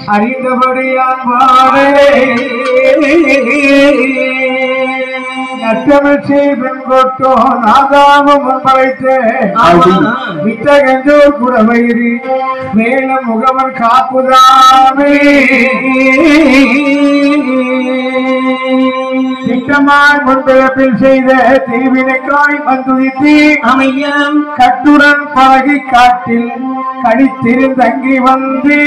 அறிந்தபடியான் வாழே நற்றமிழ் செய்வன் கொட்டோ நாதாமம் முன்மறைத்து வித்தகஞ்சோர் குடவயிறு மேல முகமன் காப்புதாமே திட்டமாய் முன்பிறப்பில் செய்த தீவினைக்காய் வந்துதித்து அமையம் கட்டுடன் பழகி காட்டில் கடித்திருந்தங்கி வந்து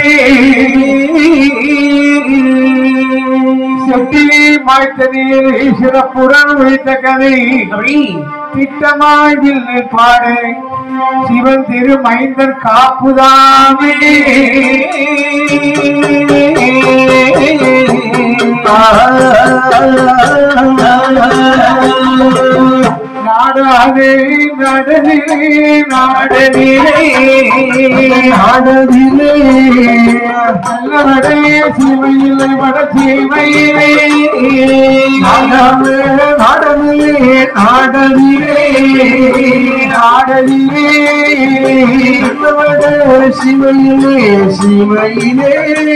செட்டிலே மாய்த்த நீர் சிறப்புடன் வைத்த கதை அப்படி திட்டமாய் வில்லு பாடு சிவன் திரு மைந்தர் காப்புதாமே நாடாதே நடனிலே நாடனிலே நாடனிலே நல்லவடே சிவையில்லை வட சீமையிலே நாடாமே நாடனிலே நாடனிலே நாடனிலே நல்லவடே சிவையிலே சிவையிலே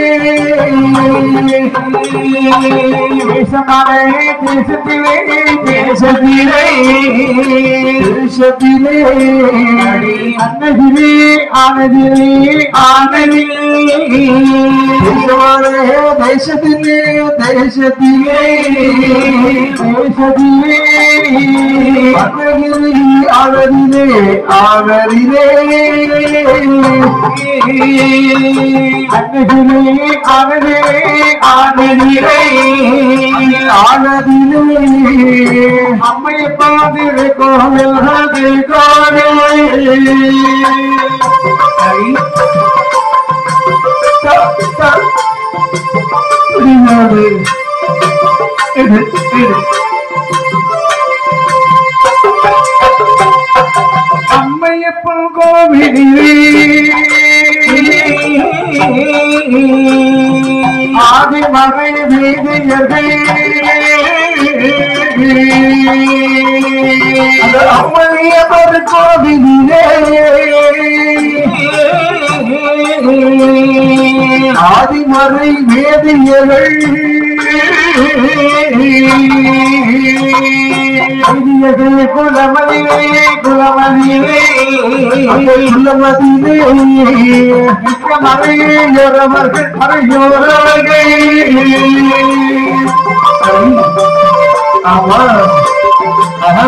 தேசமானே தேசத்திலே தேசத்திலே தேசத்திலே அன்னதிலே ஆனதிலே ஆனதிலே தேசமானே தேசத்திலே தேசத்திலே தேசத்திலே அன்னதிலே ஆனதிலே ஆனதிலே அன்னதிலே ஆனதிலே ஆனதிலே ஆனதிலே அம்மைய பாதிரு கோவில் ஹதி கோவில் அம்மையப்பன் கோவிலே ஆதிமறை வீதியர்கள் அந்த அம்மையப்பன் கோவிலே ஆதிமறை வேதியர்கள் வேதியர்கள் குலமதிலே குலமதிலே குலமதிலே மிக்க மறையோரவர்கள் மறையோரவர்கள் ஆமா ஆஹா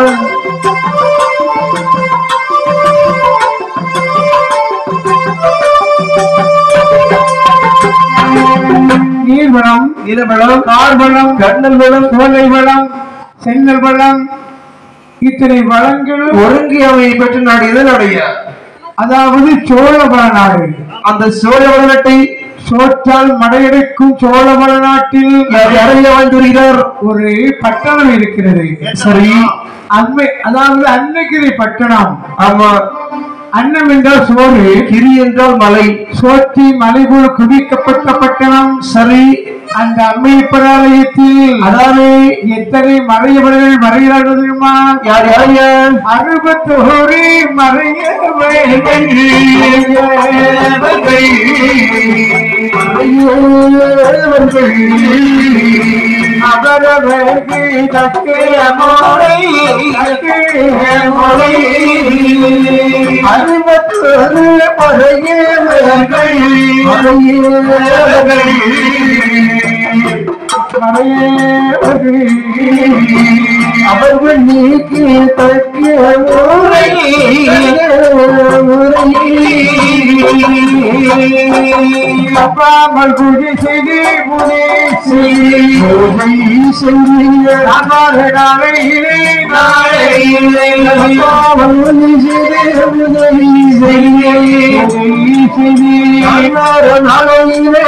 நீர்வளம் நிலவளம் கார்வளம் கண்ணல் வளம் சோலை வளம் செங்கல் வளம் இத்தனை வளங்கள் ஒருங்கி அவை பெற்ற நாடு எது நாடைய அதாவது சோழபல நாடு அந்த சோழ வளநாட்டை சோற்றால் மடையெடுக்கும் சோழபல நாட்டில் அறைய வாழ்ந்துகிறார் ஒரு பட்டணம் இருக்கிறது சரி அண்மை அதாவது அன்னகிரி பட்டணம் ஆமா அன்னம் என்றால் சோறு கிரி என்றால் மலை சோற்றி மலைபோல் குவிக்கப்பட்ட பட்டணம் சரி அந்த அம்மையப்பராலயத்தில் அதாவது எத்தனை மறையவர்கள் மறைகிறார்கள் தெரியுமா யார் யாரைய அறுபத்தோரு அவரவர்க்கு தக்கிய மோரை தக்கிய மோரை அறுபத்தோரு மறையவர்கள் அவர்கள் நீக்கி தக்கிய முறை தப்பாமல் பூஜை செய்து பூஜை செய்ய நாளையிலே நாளையிலே தப்பாமல் பூஜை செய்து பூஜை செய்ய நாளையிலே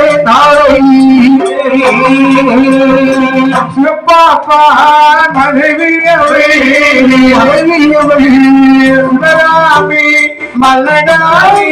நாளை பாப்பா மனைவியவை மனைவியவை உடலாமி மல்லடாமி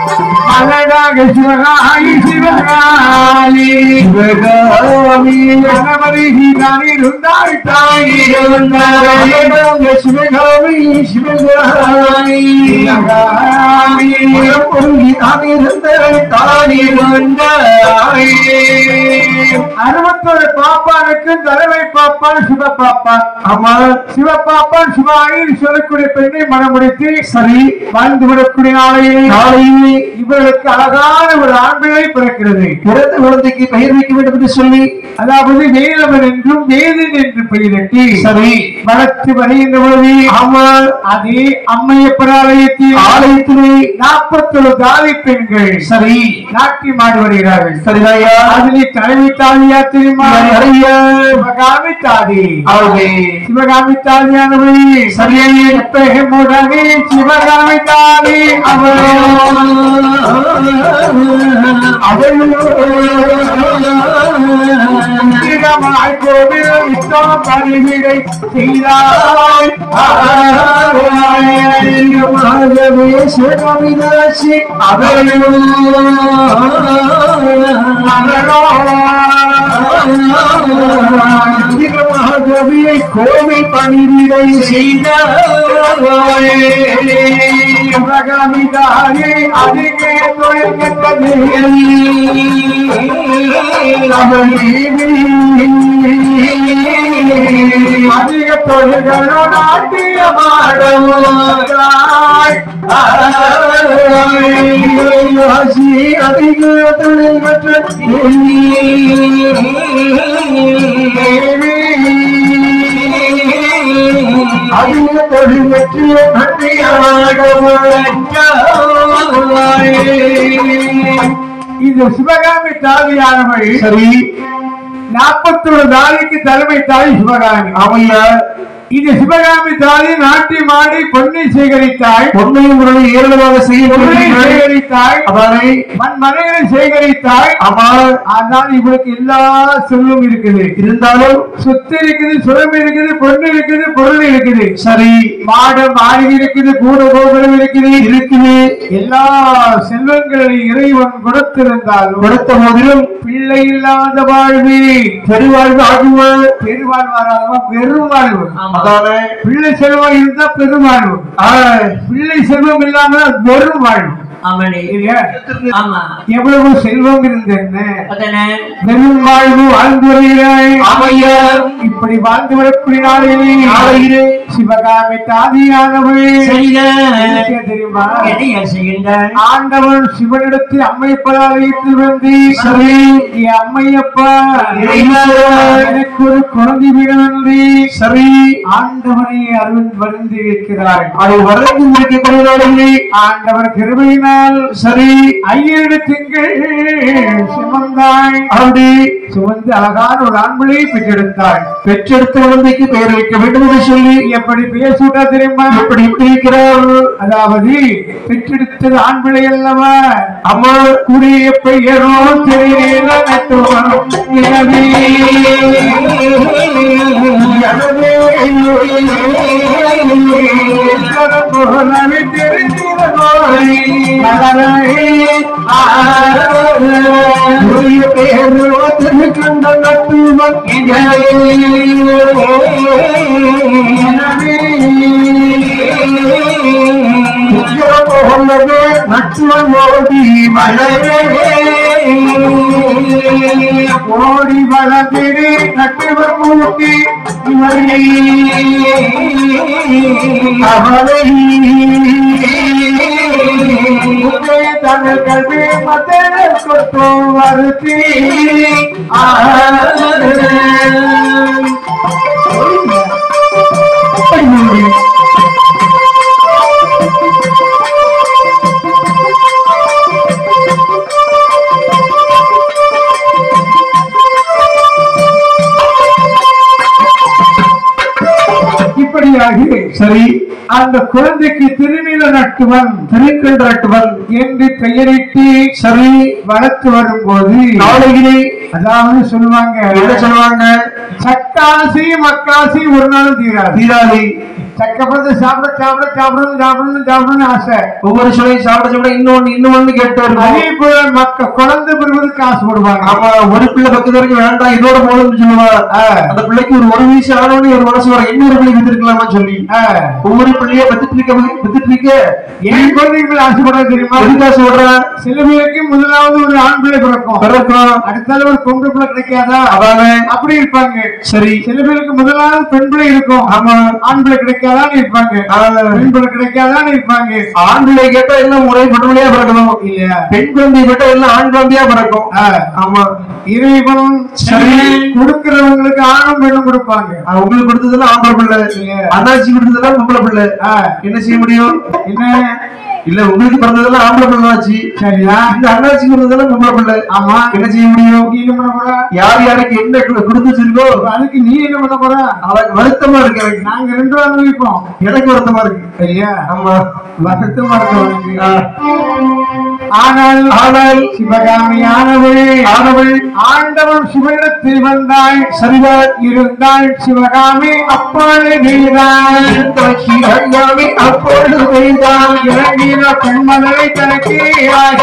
அழகாக சிவகாயி சிவகாயி சிவகாமி கணவரை தானே இருந்தாய் தாய் அழகாக சிவகாமி சிவகாமி சிவகாமி பொருளி தானிருந்த தானிருந்தாய் அறுபத்தொரு பாப்பானுக்கு தலைமை பாப்பான் சிவ பாப்பான் ஆமா சிவ பாப்பான் சிவாயில் சொல்லக்கூடிய பெண்ணை மனமுடித்து சரி வாழ்ந்து விடக்கூடிய நாளையில் நாளையில் இவர்களுக்கு அழகான ஒரு ஆண் பிள்ளை பிறக்கிறது பிறந்த குழந்தைக்கு பெயர் வைக்க வேண்டும் என்று சொல்லி அதாவது வேலவன் என்றும் வேதன் என்று பெயரிட்டு சரி வளர்த்து வருகின்ற பொழுது ஆமா அதே அம்மையப்பர் ஆலயத்தில் ஆலயத்திலே நாற்பத்தொரு தாதி பெண்கள் சரி நாட்டியம் ஆடி வருகிறார்கள் சரிதாயா அதிலே தலைமை தாதியா தெரியுமா நிறைய சிவகாமி தாதி அவளே சிவகாமி தாதியானவள் சரியே எப்பமுடனே சிவகாமி தாதி அவளோ சிவமாய் கோவில் வித்தம் பணிவிடை செய்தாய் மாதவே சிவகாமிதாசி மாதவியை கோவில் பணிவிடை செய்த சிவகாமி தாதி அதிகே தொழிற்கட்டது அதிக தொழில்களோ நாட்டியமாடுவாய் அதிக தொழில் அதிக தொழில் வெற்றிய இது சிவகாமி தாதியானவள் சரி நாற்பத்தொரு தாதிக்கு தலைமை தாய் சிவகாமி அவையா இது சிவகாமி தாதி நாட்டியம் ஆடி பொன்னை சேகரித்தாய் பொன்னையும் முறையை ஏராளமாக செய்ய பொன்னை முடியும் சேகரித்தாய் அவரை மண்மனைகளை சேகரித்தாய் அவர் ஆனால் இவளுக்கு எல்லா செல்வம் இருக்குது இருந்தாலும் சொத்து இருக்குது சுரம் இருக்குது பொண்ணு இருக்குது பொருள் இருக்குது சரி மாட மாளிகை இருக்குது கூட கோபுரம் இருக்குது இருக்குது எல்லா செல்வங்களையும் இறைவன் கொடுத்திருந்தாலும் கொடுத்த போதிலும் பிள்ளை இல்லாத வாழ்வு பெருவாழ்வு ஆகுவார் பெருவாழ்வாராக பெருவாழ்வு அதானே பிள்ளை செல்வம் இருந்தா பெருவாழ்வு ஆ, பிள்ளை செல்வம் இல்லாம வெறும் வாழ்வு ஆமாடி இல்லையா ஆமா எவ்வளவு செல்வம் இருந்தென்ன அதனே வெறும் வாழ்வு வாழ்ந்து வருகிறாய் ஆமையா இப்படி வாழ்ந்து வரக்கூடிய நாளிலே நாளையிலே சிவகாமி தாதியானவள் சரிங்க என்ன தெரியுமா எதைய செய்கின்றார் ஆண்டவன் சிவனிடத்தில் அம்மையப்பதாலயத்தில் வந்து சரி. "ஏ அம்மையப்பா இறைவா, எனக்கு ஒரு குழந்தை வேணும் என்று சரி ஆண்டவனை அருள் வந்து இருக்கிறார் அதை வரைந்து இருக்கக்கூடிய நாளையிலே ஆண்டவர் கிருபையினால் சரி ஐயேழு திங்கள் சுமந்தாய் அப்படி சுமந்து அழகான ஒரு ஆண்பிளை பெற்றெடுத்தாய் பெற்றெடுத்த குழந்தைக்கு பெயர் வைக்க வேண்டும் என்று சொல்லி எப்படி பேசுட்டா தெரியுமா எப்படி இப்படி இருக்கிறார் அதாவது பெற்றெடுத்தது ஆண் பிள்ளை அல்லவா அம்மா குடிய பெயரோ தெரியல நட்டுவனும் எனவே எனவே போலவே தெரிந்திருந்தோய் மலரை உரிய பெயர் ஒருத்தர் கண்ட நட்டுவன் போலவே நட்டுவன் ஓடி மலரே ஓடி வளர்ந்திரு நட்டுவர் மூட்டி இவரை அவரை உன்னே தங்கள் கல்வி மதன கொட்டு வருத்தி இப்படியாக சரி அந்த குழந்தைக்கு திருநில நட்டுவன் திருக்கல் நட்டுவன் என்று பெயரிட்டு சரி வளர்த்து வரும்போது நாளையிலே அதாவது சொல்லுவாங்க என்ன சொல்லுவாங்க சக்காசி மக்காசி ஒரு நாளும் தீராது தீராது சக்கப்படத்தை சாப்பிட சாப்பிட சாப்பிடணும் சாப்பிடணும் சாப்பிடணும்னு ஆசை ஒவ்வொரு சுவையும் சாப்பிட சாப்பிட இன்னொன்னு இன்னொன்னு கேட்டு அதே இருக்கும் போல மக்க குழந்தை பெறுவதற்கு ஆசைப்படுவாங்க ஆமா ஒரு பிள்ளை பக்கத்து வரைக்கும் வேண்டாம் இதோட போகணும்னு சொல்லுவா ஆ. அந்த பிள்ளைக்கு ஒரு ஒரு வயசு ஆனவனே ஒரு மனசு வர இன்னொரு பிள்ளை வித்துருக்கலாமா சொல்லி ஆ. ஒவ்வொரு பிள்ளைய பத்துட்டு இருக்க பத்துட்டு இருக்க ஏன் குழந்தைகள் ஆசைப்படுறது தெரியுமா எதுக்கா சொல்றேன் சில பேருக்கு முதலாவது ஒரு ஆண் பிள்ளை பிறக்கும் பிறக்கும் அடுத்தால ஒரு பொம்பளை பிள்ளை கிடைக்காதா அதானே அப்படி இருப்பாங்க சரி சில பேருக்கு முதலாவது பெண் பிள்ளை இருக்கும் ஆமா ஆண் பிள்ளை கிடைக்காதான்னு இருப்பாங்க ஆ. பெண் பிள்ளை கிடைக்காதான்னு இருப்பாங்க ஆண் பிள்ளை கேட்டா எல்லாம் ஒரே பெண்பிள்ளையா பிறக்கணும் இல்லையா பெண் குழந்தை கேட்டா எல்லாம் ஆண் குழந்தையா பிறக்கும் ஆ. ஆமா இறைவன் சரி. கொடுக்கிறவங்களுக்கு ஆணும் பெண்ணும் கொடுப்பாங்க ஆ, உங்களுக்கு கொடுத்ததெல்லாம் ஆம்பளை பிள்ளை இல்லையா? அண்ணாச்சி கொடுத்ததெல்லாம் பொம்பளை பிள்ளை ஆ. என்ன செய்ய முடியும் என்ன இல்ல உங்களுக்கு பிறந்ததெல்லாம் ஆம்பளை பிள்ளை ஆச்சு சரியா இந்த அண்ணாச்சி கொடுத்ததெல்லாம் பொம்பளை பிள்ளை ஆமா என்ன செய்ய முடியும் நீ என்ன பண்ண போற யார் யாருக்கு என்ன கு- கொடுத்து வச்சிருக்கோ அப்ப அதுக்கு நீ என்ன பண்ண போற அவருக்கு வருத்தமா இருக்கு எனக்கு நாங்க ரெண்டு பேரும் அனுபவிப்போம் எனக்கு வருத்தமா இருக்கு சரியா ஆமா வருத்தமா இருக்கு உனக்கு. ஆ. ஆனால் ஆனால் சிவகாமியானவள் ஆனவள் ஆண்டவன் சிவனிடத்தில் வந்தாள் சரிதான் இருந்தாள் சிவகாமி அப்பாலே நீதான் சிவகாமி அப்பொழுது பெய்தான் இறங்கின பெண்மகளை தனக்கீராக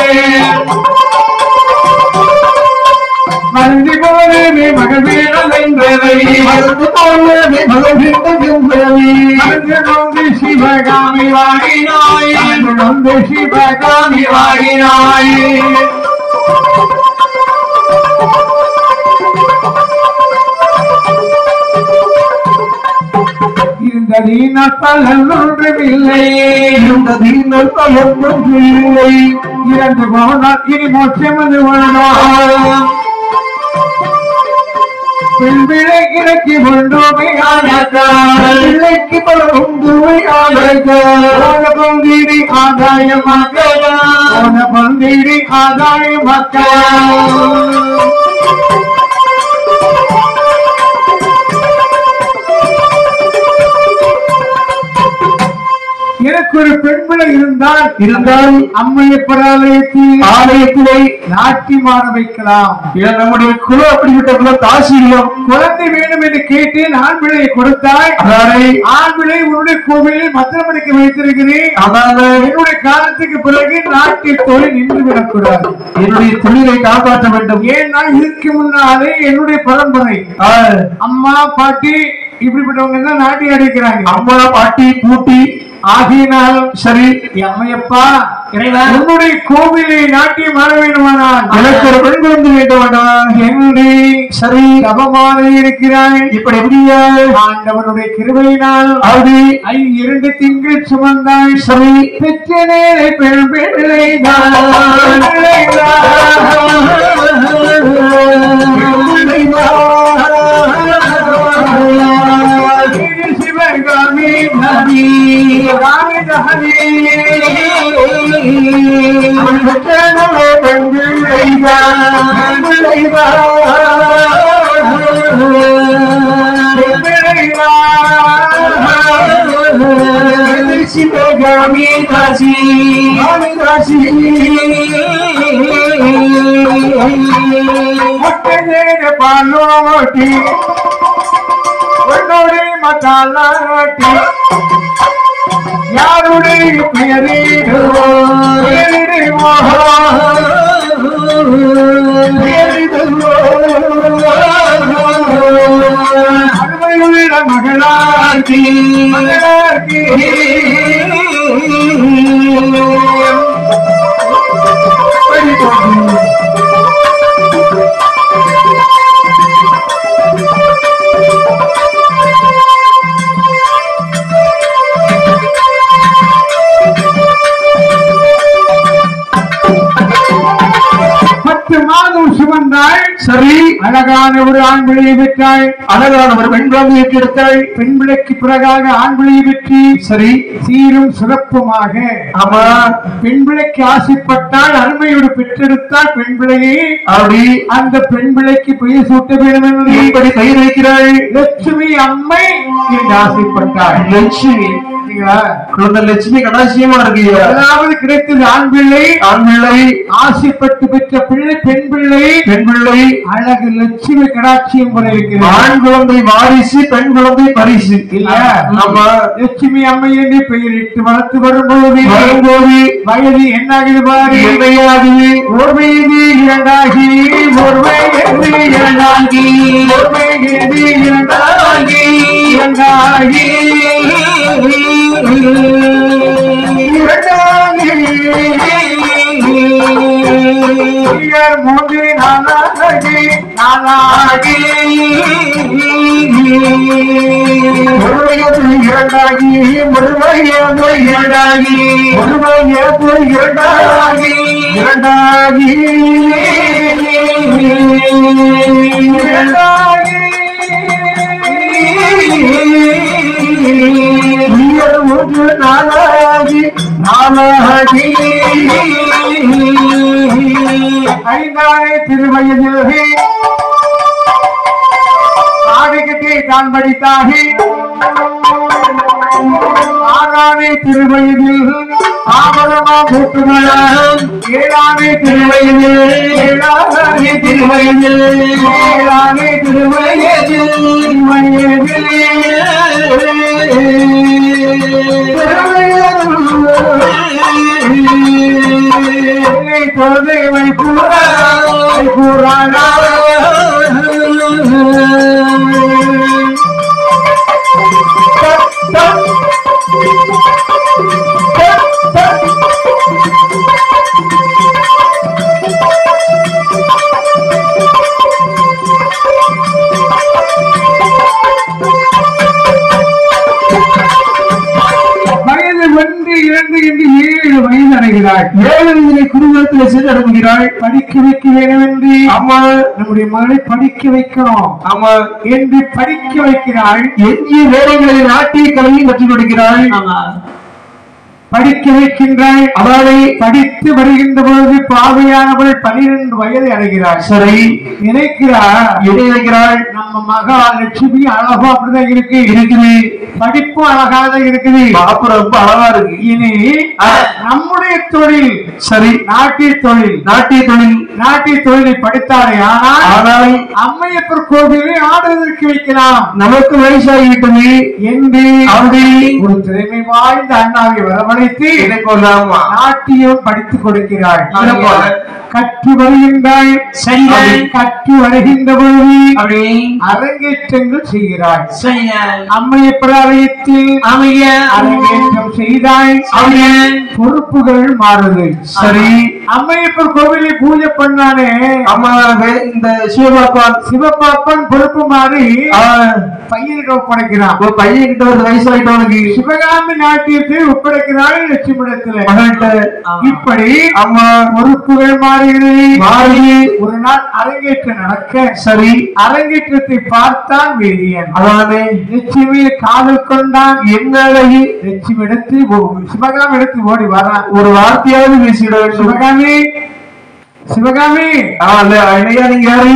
மந்தி போலே நீ மகள் வீரல் என்றதை மறந்து போனவே மகிழ்ந்து என்பதை அன்று நொந்து சிவகாமி வாடினாய் அன்று நொந்து சிவகாமி வாடினாய் இருந்தது நற்பலன் ஒன்றுமில்லையே இந்த தீனல் பயன்படும் இல்லை இறந்து போனால் இனி மோட்சமது வாழ்வாம் பெண் பிள்ளை கிடக்கி ஒன்றுமே ஆனாக்கால் பிள்ளைக்கு பலரும் துவை போன பந்திரி ஆதாயமாக்கா போன பந்திரி ஆதாயமாக்கா எனக்கு ஒரு பெண் பிள்ளை இருந்தால் இருந்தால் அம்மையை பராலயத்தில் ஆலயத்திலே நாட்டி மாற வைக்கலாம் இதை நம்முடைய குழு அப்படிப்பட்ட குல தாசிரியம் குழந்தை வேண்டும் என்று கேட்டேன் ஆண் பிள்ளையை கொடுத்தாய் அதானே ஆண் பிள்ளை உன்னுடைய கோவிலில் மத்திரமணிக்கு வைத்திருக்கிறேன் அதான என்னுடைய காலத்துக்கு பிறகு நாட்டில் தொழில் நின்று விடக்கூடாது என்னுடைய தொழிலை காப்பாற்ற வேண்டும் ஏன்னா இதுக்கு முன்னாலே என்னுடைய பரம்பரை ஆ, அம்மா பாட்டி இப்படிப்பட்டவங்க தான் நாட்டி அடிக்கிறாங்க அம்மா பாட்டி பூட்டி ஆகினால் சரி அம்மையப்பா இறைவா. உன்னுடைய கோவிலை நாட்டியம் ஆட வேண்டுமானால் எனக்கு ஒரு பெண் குழந்தை வேண்டும் வேண்டாம் என்னுடைய சரி தபமாக இருக்கிறாய் இப்படி எப்படியா ஆண்டவனுடைய கிருபையினால் அப்படி ஐ இரண்டு திங்கள் சுமந்தாய் சரி பெற்ற நேரை பெண் பிள்ளைதான் இது சிவகாமி நதி காமி நதி பெண் பிள்ளைதான் சிவகாமி காசி காசி முட்டநேர பாலோட்டி உன்னோடைய மத்தாலாட்டி யாருடைய பெயரிடுவோ பெயரிடுவோ பெயரிடுவோ அருமையுள்ள மகளார்த்தி மகளார்த்தி பத்து மாதம் சுமந்தாள் சரி அழகான ஒரு ஆண் பிள்ளையை பெற்றாள் அழகான ஒரு பெண் குழந்தையை எடுத்தாள் பெண் பிள்ளைக்கு பிறகாக ஆண் பிள்ளையை பெற்று சரி சீரும் சிறப்புமாக ஆமா பெண் பிள்ளைக்கு ஆசைப்பட்டால் அருமையோடு பெற்றெடுத்தால் பெண் பிள்ளையை அப்படி அந்த பெண் பிள்ளைக்கு பெயர் சூட்ட வேண்டும் என்று இப்படி பெயர் வைக்கிறாள் லட்சுமி அம்மை என்று ஆசைப்பட்டாள் லட்சுமி சரிங்களா? குழந்தை லட்சுமி கடாசியமா இருக்கு அதாவது கிடைத்தது ஆண் பிள்ளை ஆண் பிள்ளை ஆசைப்பட்டு பெற்ற பிள்ளை பெண் பிள்ளை பெண் பிள்ளை அழகு லட்சுமி கடாட்சியம் போல இருக்கிறது ஆண் குழந்தை வாரிசு பெண் குழந்தை பரிசு இல்லையா ஆமா லட்சுமி அம்மை என்று பெயரிட்டு வளர்த்து வரும்போது வரும்போது வயது என்னாகுது பாரு என்னையாகுது ஒரு வயது இரண்டாகி ஒரு வயது இரண்டாகி ஒரு வயது இரண்டாகி இரண்டாகி இரண்டாகி உயர் மூன்று நாளாகி நாளாகி ஒரு வயது இரண்டாகி ஒரு வயது இரண்டாகி ஒரு வயது இரண்டாகி இரண்டாகி இரண்டாகி உயர் மூன்று நாளாகி நாளாகி ஐந்தானே திருவயதில் ஆடிக்கட்டே தான் படித்தாகி ஆறானே திருவயதில் ஆபரணமா கூட்டுகளாம் ஏழானே திருவயதில் ஏழானே திருவயதில் ஏழானே திருவயதில் வயதில் குழந்தைகளை கூறாய் கூறானா வயது ஒன்று இரண்டு என்று ஏழு வயது அடைகிறாள் ஏழு வயதிலே குருகுலத்தில் சென்று அனுப்புகிறாள் படிக்க வைக்க வேண்டும் என்று ஆமா நம்முடைய மகளை படிக்க வைக்கணும் ஆமா என்று படிக்க வைக்கிறாள் எஞ்சிய வேலைகளை நாட்டிய கல்வியும் கற்றுக் கொடுக்கிறாள் ஆமா படிக்க வைக்கின்றாள் அவளை படித்து வருகின்ற பொழுது பாவையானவள் பனிரெண்டு வயதை அடைகிறாள் சரி நினைக்கிறார் இணை வைக்கிறாள் நம்ம மகா லட்சுமி அழகா அப்படிதான் இருக்கு இருக்குது படிப்பும் அழகாக தான் இருக்குது பாப்பு ரொம்ப அழகா இருக்கு இனி நம்முடைய தொழில் சரி நாட்டிய தொழில் நாட்டிய தொழில் நாட்டிய தொழிலை படித்தாரே ஆனால் ஆனால் அம்மையப்பர் கோவிலை ஆடுவதற்கு வைக்கலாம் நமக்கு வயசாகிவிட்டது என்று அவர்கள் ஒரு திறமை வாய்ந்த அண்ணாவை வரவழைத்து இதை போலாமா நாட்டியம் படித்துக் கொடுக்கிறாள் இதை போல. கற்று வருகின்றாள் சரிதான். கற்று வருகின்ற பொழுது அப்படி அரங்கேற்றங்கள் செய்கிறாள் சரிதான் அம்மையப்பர் ஆலயத்தில் அமைய அரங்கேற்றம் செய்தாள் அமைய பொறுப்புகள் மாறுது சரி அம்மையப்பர் கோவிலை பூஜை பண்ணானே அம்மா வே- இந்த சிவபாப்பான் சிவபாப்பன் பொறுப்பு மாறி ஆ, பையனிடம் ஒப்படைக்கிறான் ஒரு பையன் கிட்ட ஒரு வயசாயிட்டவனுக்கு சிவகாமி நாட்டியத்தை ஒப்படைக்கிறாள் லட்சுமிடத்துல மகள்கிட்ட இப்படி அம்மா பொறுப்புகள் மாறுகிறது மாறி ஒரு நாள் அரங்கேற்றம் நடக்க சரி அரங்கேற்றத்தை பார்த்தான் வேதியன் அதானே லட்சுமியை காதல் கொண்டான் என்ன அழகி லட்சுமி எடுத்து ஓ- சிவகாமி எடுத்து ஓடி வரான் ஒரு வார்த்தையாவது பேசிட வேண்டும் சிவகாமி சிவகாமி ஆ, இல்ல, ஐயா நீங்க யாரு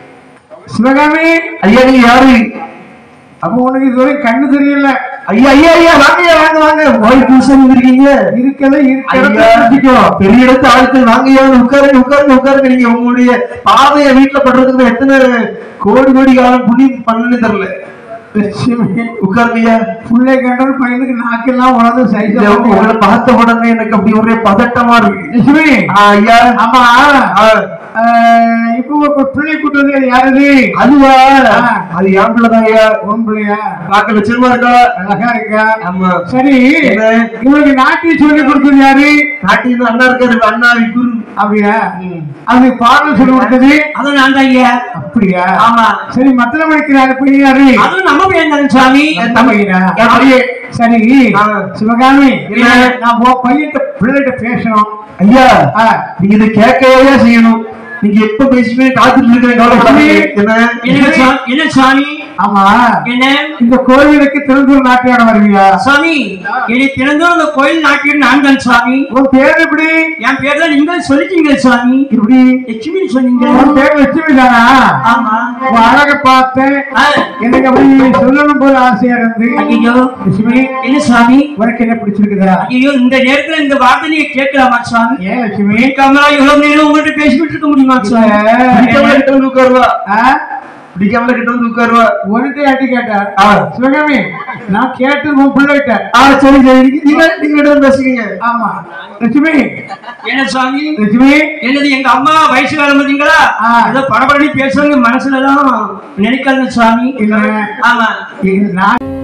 சிவகாமி ஐயா நீங்க யாரு அப்ப உனக்கு இதுவரை கண்ணு தெரியல ஐயா ஐயா ஐயா வாங்க ஐயா, வாங்க வாங்க வாய் புதுசா இருக்கீங்க இருக்கல ஐயா, இருக்க பெரிய இடத்து ஆட்கள் வாங்க ஐயா உட்காருங்க உட்காருங்க உட்காருங்க நீங்க உங்களுடைய பாதைய வீட்டுல பண்றதுக்கு எத்தனை கோடி கோடி காலம் புண்ணியம் பண்ணணும்னு தெரியல லட்சுமி உட்காருங்க ஐயா பிள்ளை கண்டால் பையனுக்கு நாக்கெல்லாம் உணர்ந்து இல்ல, சைஸ் உங்களை பார்த்த உடனே எனக்கு அப்படி ஒரே பதட்டமா இருக்கு லட்சுமி ஆ, ஐயா ஆமா ஆ, ஆஹ், இப்போ ஒரு பிள்ளை கூட்டு வந்து அது யாருது அதுவா ஆ. அது என் பிள்ளைதான் ஐயா உன் பிள்ளையா பார்க்க லட்சணமா இருக்கா அழகா இருக்கா ஆமா சரி என்ன? இவனுக்கு நாட்டியம் சொல்லி கொடுத்தது யாரு நாட்டில் அண்ணா இருக்காரு அண்ணா குரு அப்படியா அது பாடல் சொல்லி கொடுத்தது அதுவும் நான் தான் ஐயா அப்படியா ஆமா சரி மத்தன மணிக்கிறாரு பையன் யாரு அதுவும் நம்ம பையன் தானே சாமி என் தம்பியா? என் பையன். சரி ஆ. சிவகாமி என்ன? நான் உன் பையன்கிட்ட பிள்ளைகிட்ட பேசணும் ஐயா ஆ. நீங்க இதை கேட்கவே செய்யணும் நீங்க எப்ப பேசுவே காத்துட்டு இருக்கிற கவலைப்படாதீங்க என்ன என்ன சா- என்ன சாமி ஆமா என்ன இந்த கோவிலுக்கு திருந்தூர் நாட்டியாடம் வருவியா சுவாமி என்னை திறந்தோம் அந்த கோயில் நாட்டில் நான் தான் சுவாமி உன் பேர் எப்படி என் பேர்ல நீங்கள் சொல்லிட்டீங்க சுவாமி இப்படி லட்சுமி சொன்னீங்க உன் பேர் லட்சுமி தானா ஆமா உன் அழக பார்த்தேன் ஆ, எனக்கு அப்படி சொல்லணும் போல ஆசையா இருந்து ஐயோ லட்சுமி என்ன சுவாமி உனக்கு என்ன பிடிச்சிருக்குதா ஐயோ இந்த நேரத்துல இந்த வார்த்தை நீங்க கேட்கலாமா சுவாமி ஏன் லட்சுமி கேட்காமலா இவ்வளவு நேரம் உங்கள்கிட்ட பேசிக்கிட்டு இருக்க முடியுமா சுவாமி பிடிக்காமல கிட்ட வந்து உட்காருவா ஆ? பிடிக்காமல கிட்ட வந்து உட்காருவா உனக்கு யாட்டி கேட்டார் ஆ. சிவகாமி நான் கேட்டு உன் பிள்ளைகிட்ட ஆ சரி சரி நீங்க நீங்க- நீங்க ரெண்டு பேரும் பேசுறீங்க ஆமா லட்சுமி என்ன சுவாமி லட்சுமி என்னது எங்க அம்மா வயசு காலம் பாத்தீங்களா ஆ. ஏதோ படபடனி பேசுறவங்க மனசுலதான் நினைக்காதுங்க சுவாமி இல்ல ஆமா இது நான்